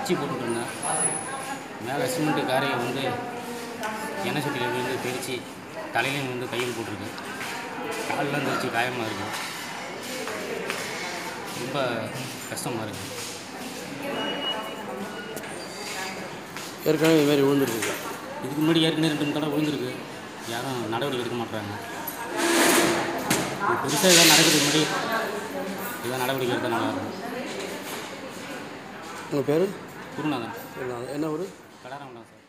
அச்சு போட்டுட்டு இருந்தேன் மேலே சிமெண்ட்டு காரையை வந்து எண்ணெய் சட்டியில் விழுந்து தெரிச்சு தலையிலையும் வந்து கையில் போட்டிருக்கு கால்லாம் தெரிச்சு காயமாக இருக்குது ரொம்ப கஷ்டமாக இருக்குது ஏற்கனவே இது மாதிரி விழுந்துருக்கு இதுக்கு முன்னாடி ஏற்கனவே ரெண்டு மூணு தடவை விழுந்திருக்கு யாரும் நடவடிக்கை எடுக்க மாட்டுறாங்க பெருசாக ஏதாவது நடக்கிறதுக்கு முன்னாடி ஏதாவது நடவடிக்கை எடுத்தால் நல்லாயிருக்கும் உங்கள் பேர் குருநாதன் என்ன ஊர் கடாரம் சார்